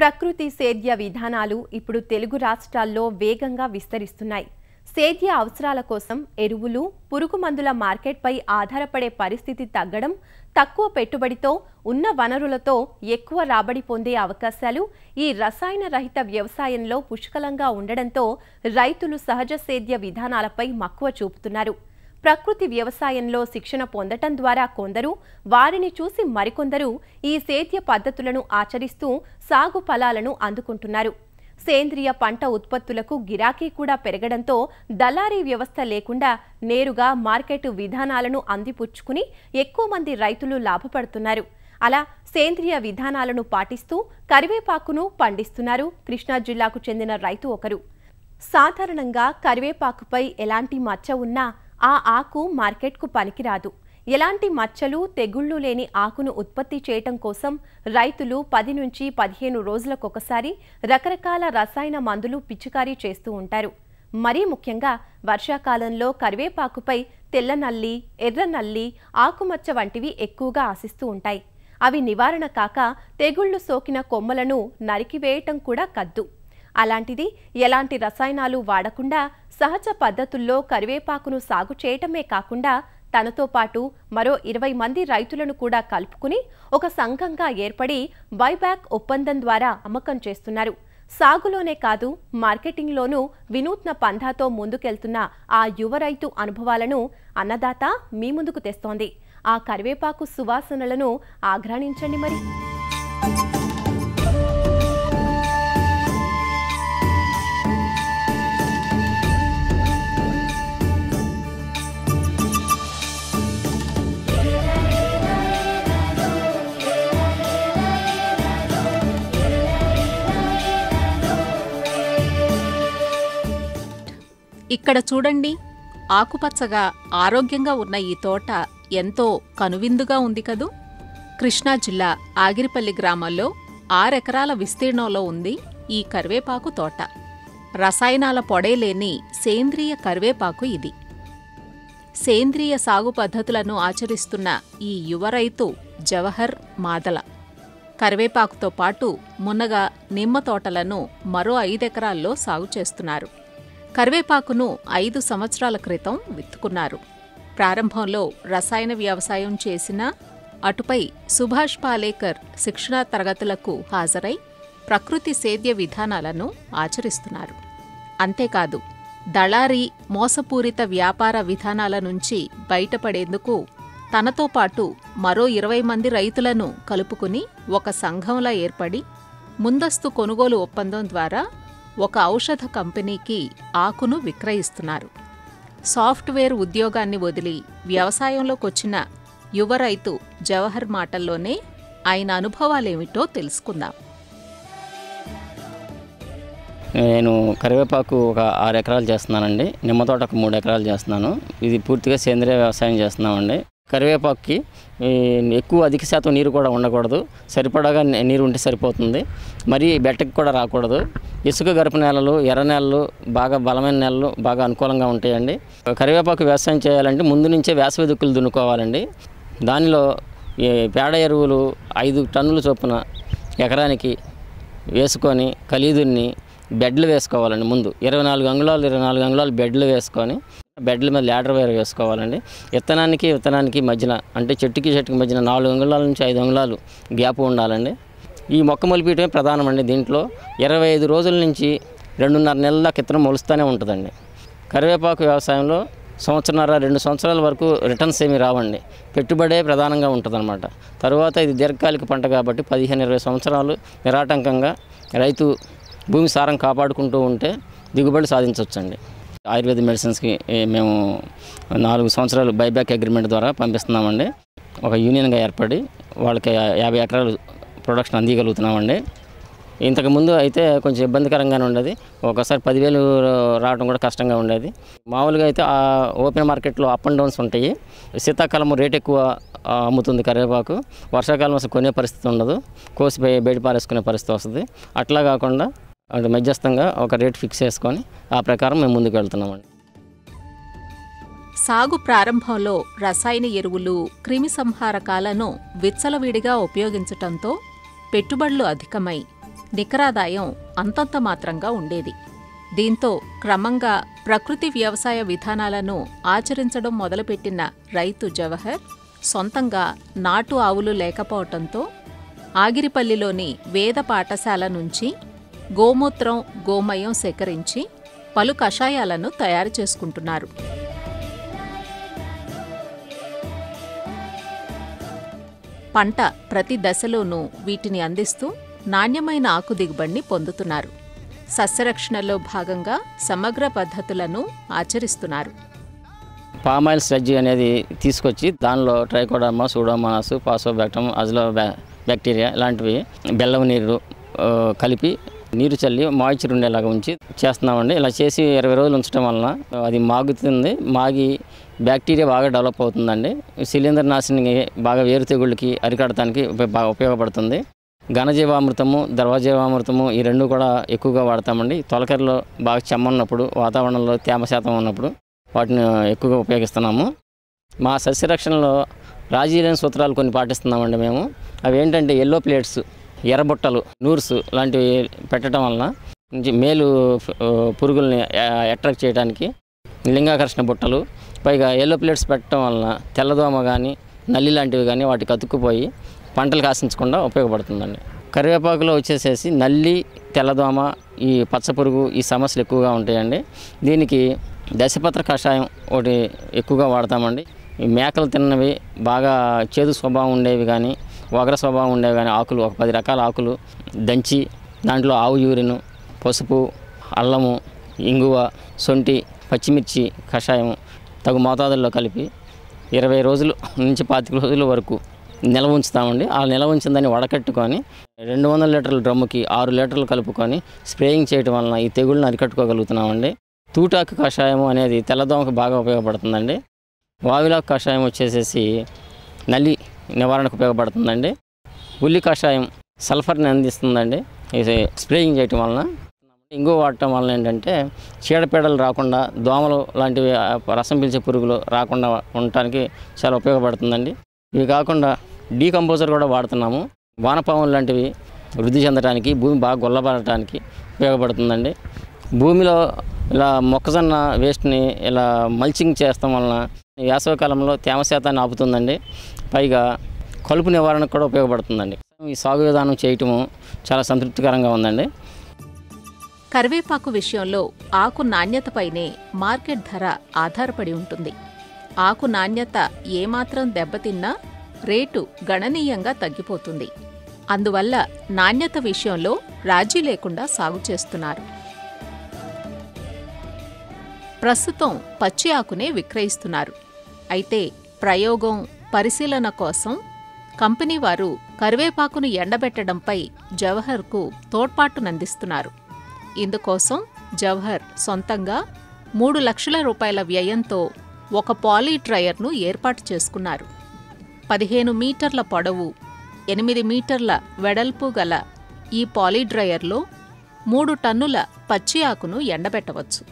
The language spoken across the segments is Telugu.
ప్రకృతి సేద్య విధానాలు ఇప్పుడు తెలుగు రాష్ట్రాల్లో వేగంగా విస్తరిస్తున్నాయి సేద్య అవసరాల కోసం ఎరువులు పురుగు మందుల మార్కెట్పై ఆధారపడే పరిస్థితి తగ్గడం తక్కువ పెట్టుబడితో ఉన్న వనరులతో ఎక్కువ రాబడి పొందే అవకాశాలు ఈ రసాయన రహిత వ్యవసాయంలో పుష్కలంగా ఉండడంతో రైతులు సహజ సేద్య విధానాలపై మక్కువ చూపుతున్నారు ప్రకృతి వ్యవసాయంలో శిక్షణ పొందటం ద్వారా కొందరు వారిని చూసి మరికొందరు ఈ సేద్య పద్ధతులను ఆచరిస్తూ సాగు ఫలాలను అందుకుంటున్నారు సేంద్రియ పంట ఉత్పత్తులకు గిరాకీ కూడా పెరగడంతో దళారీ వ్యవస్థ లేకుండా నేరుగా మార్కెట్ విధానాలను అందిపుచ్చుకుని ఎక్కువ మంది రైతులు లాభపడుతున్నారు అలా సేంద్రియ విధానాలను పాటిస్తూ కరివేపాకును పండిస్తున్నారు కృష్ణా జిల్లాకు చెందిన రైతు ఒకరు సాధారణంగా కరివేపాకుపై ఎలాంటి మచ్చ ఉన్నా ఆ ఆకు మార్కెట్కు పనికిరాదు ఎలాంటి మచ్చలు తెగుళ్లు లేని ఆకును ఉత్పత్తి చేయటం కోసం రైతులు పది నుంచి పదిహేను రోజులకొకసారి రకరకాల రసాయన మందులు పిచికారీ చేస్తూ ఉంటారు మరీ ముఖ్యంగా వర్షాకాలంలో కరివేపాకుపై తెల్ల నల్లి ఎర్ర నల్లి ఆకుమచ్చ వంటివి ఎక్కువగా ఆశిస్తూ ఉంటాయి అవి నివారణ కాక తెగుళ్లు సోకిన కొమ్మలను నరికివేయటం కూడా కద్దు అలాంటిది ఎలాంటి రసాయనాలు వాడకుండా సహజ పద్ధతుల్లో కరివేపాకును సాగు చేయటమే కాకుండా తనతో పాటు మరో ఇరవై మంది రైతులను కూడా కలుపుకుని ఒక సంఘంగా ఏర్పడి బైబ్యాక్ ఒప్పందం ద్వారా అమ్మకం చేస్తున్నారు సాగులోనే కాదు మార్కెటింగ్లోనూ వినూత్న పంధాతో ముందుకెళ్తున్న ఆ యువ రైతు అనుభవాలను అన్నదాత మీ ముందుకు తెస్తోంది ఆ కరివేపాకు సువాసనలను ఆఘ్రాణించండి మరి ఇక్కడ చూడండి ఆకుపచ్చగా ఆరోగ్యంగా ఉన్న ఈ తోట ఎంతో కనువిందుగా ఉంది కదూ కృష్ణా జిల్లా ఆగిరిపల్లి గ్రామంలో ఆరెకరాల విస్తీర్ణంలో ఉంది ఈ కరివేపాకు తోట రసాయనాల పొడే లేని సేంద్రియ కరివేపాకు ఇది సేంద్రియ సాగు పద్ధతులను ఆచరిస్తున్న ఈ యువ రైతు జవహర్ మాదల కరివేపాకుతో పాటు మునగ నిమ్మ తోటలను మరో ఐదెకరాల్లో సాగు చేస్తున్నారు కరివేపాకును ఐదు సంవత్సరాల క్రితం విత్తుకున్నారు ప్రారంభంలో రసాయన వ్యవసాయం చేసిన అటుపై సుభాష్ పాలేకర్ శిక్షణా తరగతులకు హాజరై ప్రకృతి సేద్య విధానాలను ఆచరిస్తున్నారు అంతేకాదు దళారీ మోసపూరిత వ్యాపార విధానాల నుంచి బయటపడేందుకు తనతో పాటు మరో ఇరవై మంది రైతులను కలుపుకుని ఒక సంఘంలా ఏర్పడి ముందస్తు కొనుగోలు ఒప్పందం ద్వారా ఒక ఔషధ కంపెనీకి ఆకును విక్రయిస్తున్నారు సాఫ్ట్వేర్ ఉద్యోగాన్ని వదిలి వ్యవసాయంలోకొచ్చిన యువ రైతు జవహర్ మాటల్లోనే ఆయన అనుభవాలేమిటో తెలుసుకుందాం నేను కరివేపాకు ఒక ఆరు ఎకరాలు చేస్తున్నానండి నిమ్మ తోట ఒక మూడు ఎకరాలు చేస్తున్నాను ఇది పూర్తిగా సేంద్రియ వ్యవసాయం చేస్తున్నామండి కరివేపాకుకి ఈ, ఎక్కువ అధిక శాతం నీరు కూడా ఉండకూడదు సరిపడాగా ని- నీరు ఉంటే సరిపోతుంది మరి బెట్టకి కూడా రాకూడదు ఇసుక గరప నేలలు ఎర్ర నేలలు బాగా బలమైన నేలలు బాగా అనుకూలంగా ఉంటాయండి కరివేపాకు వ్యవసాయం చేయాలంటే ముందు నుంచే వేసవి దుక్కులు దున్నుకోవాలండి దానిలో ఈ పేడ ఎరువులు ఐదు టన్నుల చొప్పున ఎకరానికి వేసుకొని కలిదున్ని బెడ్లు వేసుకోవాలండి ముందు ఇరవై నాలుగు అంగుళాలు ఇరవై నాలుగు అంగుళాలు బెడ్లు వేసుకొని బెడ్ల మీద ల్యాడర్ వైర్ వేసుకోవాలండి విత్తనానికి విత్తనానికి మధ్యన అంటే చెట్టుకి చెట్టుకి మధ్యన నాలుగు అంగుళాల నుంచి ఐదు అంగుళాలు గ్యాప్ ఉండాలండి ఈ మొక్క మొలిపించడమే ప్రధానమండి దీంట్లో ఇరవై ఐదు రోజుల నుంచి రెండున్నర నెలల విత్తనం మొలుస్తూనే ఉంటుందండి కరివేపాకు వ్యవసాయంలో సంవత్సరన్నర రెండు సంవత్సరాల వరకు రిటర్న్స్ ఏమీ రావండి పెట్టుబడే ప్రధానంగా ఉంటుందన్నమాట తర్వాత ఇది దీర్ఘకాలిక పంట కాబట్టి పదిహేను ఇరవై సంవత్సరాలు నిరాటంకంగా రైతు భూమి సారం కాపాడుకుంటూ ఉంటే దిగుబడి సాధించవచ్చండి ఆయుర్వేద మెడిసిన్స్కి ఏ, మేము నాలుగు సంవత్సరాలు బైబ్యాక్ అగ్రిమెంట్ ద్వారా పంపిస్తున్నామండి ఒక యూనియన్గా ఏర్పడి వాళ్ళకి యాభై ఎకరాలు ప్రొడక్షన్ అందియగలుగుతున్నామండి ఇంతకుముందు అయితే కొంచెం ఇబ్బందికరంగానే ఉండేది ఒకసారి పదివేలు రావడం కూడా కష్టంగా ఉండేది మామూలుగా అయితే ఆ ఓపెన్ మార్కెట్లో అప్ అండ్ డౌన్స్ ఉంటాయి శీతాకాలం రేట్ ఎక్కువ ఆ, అమ్ముతుంది కరివేపాకు వర్షాకాలం అసలు కొనే పరిస్థితి ఉండదు కోసి బయ- బయట పారేసుకునే పరిస్థితి వస్తుంది అట్లా కాకుండా అంటే మధ్యస్థంగా ఒక రేట్ ఫిక్స్ చేసుకొని ఆ ప్రకారం మేము ముందుకు వెళ్తున్నామండి సాగు ప్రారంభంలో రసాయన ఎరువులు క్రిమి సంహారకాలను విచ్చలవిడిగా ఉపయోగించటంతో పెట్టుబడులు అధికమై నికరాదాయం అంతంత మాత్రంగా ఉండేది దీంతో క్రమంగా ప్రకృతి వ్యవసాయ విధానాలను ఆచరించడం మొదలుపెట్టిన రైతు జవహర్ సొంతంగా నాటు ఆవులు లేకపోవటంతో ఆగిరిపల్లిలోని వేద పాఠశాల నుంచి గోమూత్రం గోమయం సేకరించి పలు కషాయాలను తయారు చేసుకుంటున్నారు పంట ప్రతి దశలోనూ వీటిని అందిస్తూ నాణ్యమైన ఆకు దిగుబడిని పొందుతున్నారు సస్యరక్షణలో భాగంగా సమగ్ర పద్ధతులను ఆచరిస్తున్నారు పామాయిల్ స్లడ్జీ అనేది తీసుకొచ్చి దానిలో ట్రైకోడర్మా సూడోమోనాస్ పాసోబ్యాక్టమ్ అజలో బ్యా బ్యాక్టీరియా ఇలాంటివి బెల్లం నీరు ఆ, కలిపి నీరు చల్లి మాయిచర్ ఉండేలాగా ఉంచి చేస్తున్నామండి ఇలా చేసి ఇరవై రోజులు ఉంచడం వలన అది మాగుతుంది మాగి బ్యాక్టీరియా బాగా డెవలప్ అవుతుందండి సిలిండర్ నాశనం బాగా వేరు తెగుళ్ళకి అరికడటానికి ఉప- బాగా ఉపయోగపడుతుంది ఘనజీవామృతము ద్రవజీవామృతము ఈ రెండు కూడా ఎక్కువగా వాడతామండి తొలకరిలో బాగా చెమ్మన్నప్పుడు వాతావరణంలో తేమ శాతం ఉన్నప్పుడు వాటిని ఎక్కువగా ఉపయోగిస్తున్నాము మా సస్యరక్షణలో రాజీ లేని సూత్రాలు కొన్ని పాటిస్తున్నామండి మేము అవి ఏంటంటే ఎల్లో ప్లేట్స్ ఎర్రబుట్టలు నూర్స్ లాంటివి పెట్టడం వలన నుంచి మేలు ఆ, పురుగుల్ని అట్రాక్ట్ చేయడానికి లింగాకర్షణ బుట్టలు పైగా ఎల్లో ప్లేట్స్ పెట్టడం వలన తెల్లదోమ కానీ నల్లి లాంటివి కానీ వాటికి అతుక్కుపోయి పంటలు కాసించకుండా ఉపయోగపడుతుందండి కరివేపాకులో వచ్చేసేసి నల్లి తెల్లదోమ ఈ పచ్చ పురుగు ఈ సమస్యలు ఎక్కువగా ఉంటాయండి దీనికి దశపత్ర కషాయం ఒకటి ఎక్కువగా వాడతామండి ఈ మేకలు తిన్నవి బాగా చేదు స్వభావం ఉండేవి కానీ వగర స్వభావం ఉండేవి కానీ ఆకులు ఒక పది రకాల ఆకులు దంచి దాంట్లో ఆవు యూరిను పసుపు అల్లము ఇంగువ సొంటి పచ్చిమిర్చి కషాయం తగు మోతాదుల్లో కలిపి ఇరవై రోజులు నుంచి పాతిక రోజుల వరకు నిల్వ ఉంచుతామండి ఆ నిల్వ ఉంచిన దాన్ని వడకట్టుకొని రెండు వందల లీటర్ల డ్రమ్ముకి ఆరు లీటర్లు కలుపుకొని స్ప్రేయింగ్ చేయడం వలన ఈ తెగుళ్ళని అరికట్టుకోగలుగుతున్నామండి తూటాకు కషాయం అనేది తెల్లదోమకు బాగా ఉపయోగపడుతుందండి వావిలాకు కషాయం వచ్చేసేసి నల్లి నివారణకు ఉపయోగపడుతుందండి ఉల్లి కషాయం సల్ఫర్ని అందిస్తుందండి ఇది స్ప్రేయింగ్ చేయటం వలన ఇంగువ వాడటం వలన ఏంటంటే చీడపీడలు రాకుండా దోమలు లాంటివి ఆ, రసం పీల్చే పురుగులు రాకుండా ఉండటానికి చాలా ఉపయోగపడుతుందండి ఇవి కాకుండా డీకంపోజర్ కూడా వాడుతున్నాము వానపాములు లాంటివి వృద్ధి చెందడానికి భూమి బాగా గొల్లబడటానికి ఉపయోగపడుతుందండి భూమిలో ఇలా మొక్కజొన్న వేస్ట్ని ఇలా మల్చింగ్ చేస్తాం వలన ఈ వేసవికాలంలో తేమ శాతాన్ని ఆపుతుందండి పైగా కలుపు నివారణకు కూడా ఉపయోగపడుతుందండి ఈ సాగు విధానం చేయటము చాలా సంతృప్తికరంగా ఉందండి కరివేపాకు విషయంలో ఆకు నాణ్యతపైనే మార్కెట్ ధర ఆధారపడి ఉంటుంది ఆకు నాణ్యత ఏమాత్రం దెబ్బతిన్నా రేటు గణనీయంగా తగ్గిపోతుంది అందువల్ల నాణ్యత విషయంలో రాజీ లేకుండా సాగు చేస్తున్నారు ప్రస్తుతం పచ్చి ఆకునే విక్రయిస్తున్నారు అయితే ప్రయోగం పరిశీలన కోసం కంపెనీ వారు కరివేపాకును ఎండబెట్టడంపై జవహర్కు తోడ్పాటునందిస్తున్నారు ఇందుకోసం జవహర్ సొంతంగా మూడు లక్షల రూపాయల వ్యయంతో ఒక పాలీ డ్రయర్ను ఏర్పాటు చేసుకున్నారు పదిహేను మీటర్ల పొడవు ఎనిమిది మీటర్ల వెడల్పు గల ఈ పాలీ డ్రయర్లో మూడు టన్నుల పచ్చి ఆకును ఎండబెట్టవచ్చు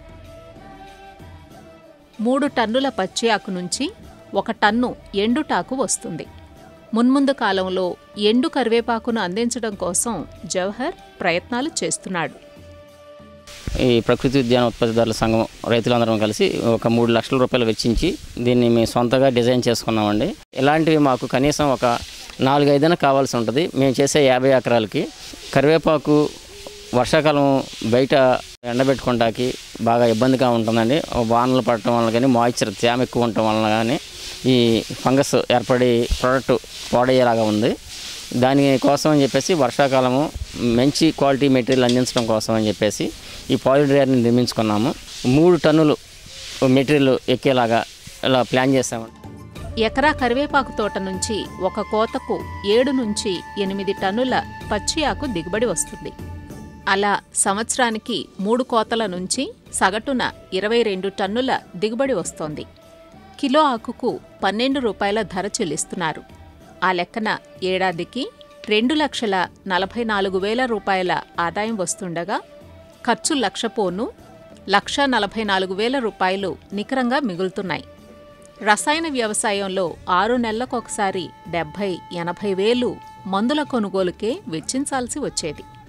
మూడు టన్నుల పచ్చి ఆకు నుంచి ఒక టన్ను ఎండుటాకు వస్తుంది మున్ముందు కాలంలో ఎండు కరివేపాకును అందించడం కోసం జవహర్ ప్రయత్నాలు చేస్తున్నాడు ఈ ప్రకృతి ఉద్యాన ఉత్పత్తిదారుల సంఘం రైతులందరం కలిసి ఒక మూడు లక్షల రూపాయలు వెచ్చించి దీన్ని మేము సొంతగా డిజైన్ చేసుకున్నామండి ఇలాంటివి మాకు కనీసం ఒక నాలుగైదైనా కావాల్సి ఉంటుంది మేము చేసే యాభై ఎకరాలకి కరివేపాకు వర్షాకాలం బయట ఎండబెట్టుకోవడానికి బాగా ఇబ్బందిగా ఉంటుందండి వానలు పడటం వల్ల కానీ మాయిశ్చర్ తేమ ఎక్కువ ఉండటం వలన కానీ ఈ ఫంగస్ ఏర్పడి ప్రోడక్ట్ పాడయ్యేలాగా ఉంది దాని కోసం అని చెప్పేసి వర్షాకాలము మంచి క్వాలిటీ మెటీరియల్ అందించడం కోసం అని చెప్పేసి ఈ పాలిడ్రైర్ని నిర్మించుకున్నాము మూడు టన్నులు మెటీరియల్ ఎక్కేలాగా ఇలా ప్లాన్ చేసాము ఎకరా కరివేపాకు తోట నుంచి ఒక కోతకు ఏడు నుంచి ఎనిమిది టన్నుల పచ్చి ఆకు దిగుబడి వస్తుంది అలా సంవత్సరానికి మూడు కోతల నుంచి సగటున ఇరవై రెండు టన్నుల దిగుబడి వస్తోంది కిలో ఆకుకు పన్నెండు రూపాయల ధర చెల్లిస్తున్నారు ఆ లెక్కన ఏడాదికి రెండు లక్షల నలభై నాలుగు వేల రూపాయల ఆదాయం వస్తుండగా ఖర్చు లక్ష పోను లక్ష నలభై నాలుగు వేల రూపాయలు నికరంగా మిగులుతున్నాయి రసాయన వ్యవసాయంలో ఆరు నెలలకొకసారి డెబ్భై ఎనభై వేలు మందుల కొనుగోలుకే వెచ్చించాల్సి వచ్చేది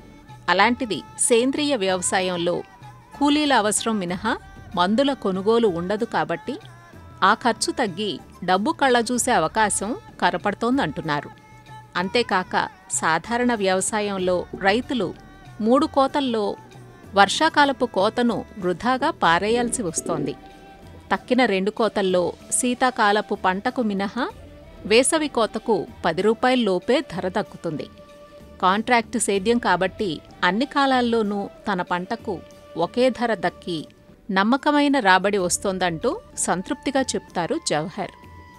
అలాంటిది సేంద్రియ వ్యవసాయంలో కూలీల అవసరం మినహా మందుల కొనుగోలు ఉండదు కాబట్టి ఆ ఖర్చు తగ్గి డబ్బు కళ్ళజూసే అవకాశం కనపడుతోందంటున్నారు అంతేకాక సాధారణ వ్యవసాయంలో రైతులు మూడు కోతల్లో వర్షాకాలపు కోతను వృధాగా పారేయాల్సి వస్తోంది తక్కిన రెండు కోతల్లో శీతాకాలపు పంటకు మినహా వేసవి కోతకు పది రూపాయల లోపే ధర దక్కుతుంది కాంట్రాక్టు సేద్యం కాబట్టి అన్ని కాలాల్లోనూ తన పంటకు ఒకే ధర దక్కి నమ్మకమైన రాబడి వస్తోందంటూ సంతృప్తిగా చెప్తారు జవహర్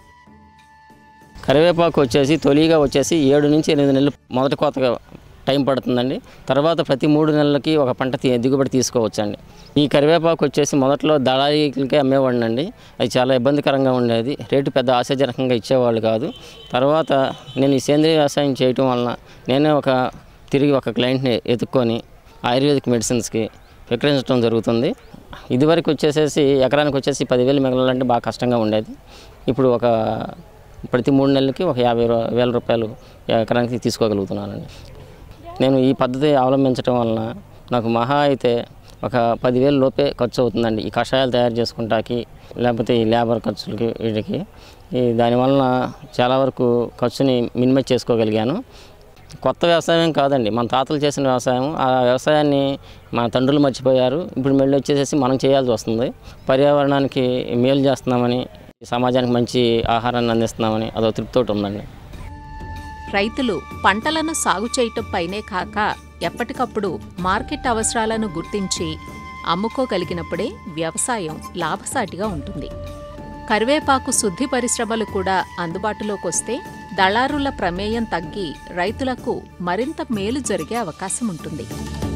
కరివేపాకు వచ్చేసి తొలిగా వచ్చేసి ఏడు నుంచి ఎనిమిది నెలలు మొదటి కోతగా టైం పడుతుందండి తర్వాత ప్రతి మూడు నెలలకి ఒక పంట తీ- దిగుబడి తీసుకోవచ్చండి ఈ కరివేపాకు వచ్చేసి మొదట్లో దళారీలకే అమ్మేవాడినండి అది చాలా ఇబ్బందికరంగా ఉండేది రేటు పెద్ద ఆశాజనకంగా ఇచ్చేవాళ్ళు కాదు తర్వాత నేను ఈ సేంద్రియ వ్యవసాయం చేయటం వలన నేనే ఒక తిరిగి ఒక క్లయింట్ని ఎత్తుక్కొని ఆయుర్వేదిక్ మెడిసిన్స్కి విక్రయించడం జరుగుతుంది ఇదివరకు వచ్చేసేసి ఎకరానికి వచ్చేసి పదివేలు మిగలాలంటే బాగా కష్టంగా ఉండేది ఇప్పుడు ఒక ప్రతి మూడు నెలలకి ఒక యాభై రూ- వేల రూపాయలు ఎకరానికి తీసుకోగలుగుతున్నానండి నేను ఈ పద్ధతి అవలంబించడం వలన నాకు మహా అయితే ఒక పదివేల లోపే ఖర్చు అవుతుందండి ఈ కషాయాలు తయారు చేసుకుంటాకి లేకపోతే ఈ లేబర్ ఖర్చులకి వీటికి ఈ దానివలన చాలా వరకు ఖర్చుని మినిమైజ్ చేసుకోగలిగాను కొత్త వ్యవసాయం కాదండి మన తాతలు చేసిన వ్యవసాయం ఆ వ్యవసాయాన్ని మన తండ్రులు మర్చిపోయారు ఇప్పుడు మళ్ళీ వచ్చేసేసి మనం చేయాల్సి వస్తుంది పర్యావరణానికి మేలు చేస్తున్నామని సమాజానికి మంచి ఆహారాన్ని అందిస్తున్నామని అదో తృప్తితోటి ఉందండి రైతులు పంటలను సాగు చేయటం పైనే కాక ఎప్పటికప్పుడు మార్కెట్ అవసరాలను గుర్తించి అమ్ముకోగలిగినప్పుడే వ్యవసాయం లాభసాటిగా ఉంటుంది కరివేపాకు శుద్ధి పరిశ్రమలు కూడా అందుబాటులోకొస్తే దళారుల ప్రమేయం తగ్గి రైతులకు మరింత మేలు జరిగే అవకాశం ఉంటుంది